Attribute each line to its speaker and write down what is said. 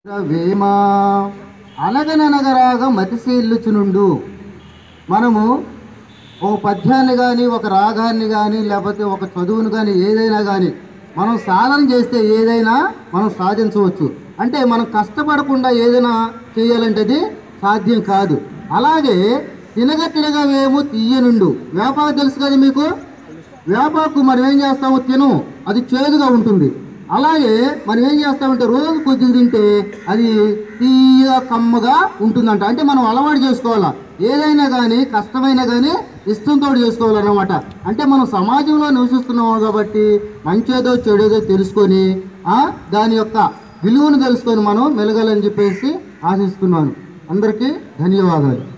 Speaker 1: వేమ అనగననగరాగా మతిశీల్లుచునుండు మనము ఒక పద్యాన్ని కానీ ఒక రాగాన్ని కానీ లేకపోతే ఒక చదువును కానీ ఏదైనా కానీ మనం సాధన చేస్తే ఏదైనా మనం సాధించవచ్చు అంటే మనం కష్టపడకుండా ఏదైనా చేయాలంటే అది సాధ్యం కాదు అలాగే తినగ తినగవేమో తీయనుండు వేపాకు తెలుసు కదా మీకు వేపాకు మనం ఏం చేస్తాము తిను అది చేదుగా ఉంటుంది అలాగే మనం ఏం చేస్తామంటే రోజు కొద్దిగా తింటే అది తీయ కమ్మగా ఉంటుందంట అంటే మనం అలవాటు చేసుకోవాలా ఏదైనా కానీ కష్టమైనా కానీ ఇష్టంతో చేసుకోవాలన్నమాట అంటే మనం సమాజంలో నివసిస్తున్నాము కాబట్టి మంచేదో చెడేదో తెలుసుకొని ఆ, దాని యొక్క విలువను తెలుసుకొని మనం మెలగాలని చెప్పేసి ఆశిస్తున్నాను అందరికీ ధన్యవాదాలు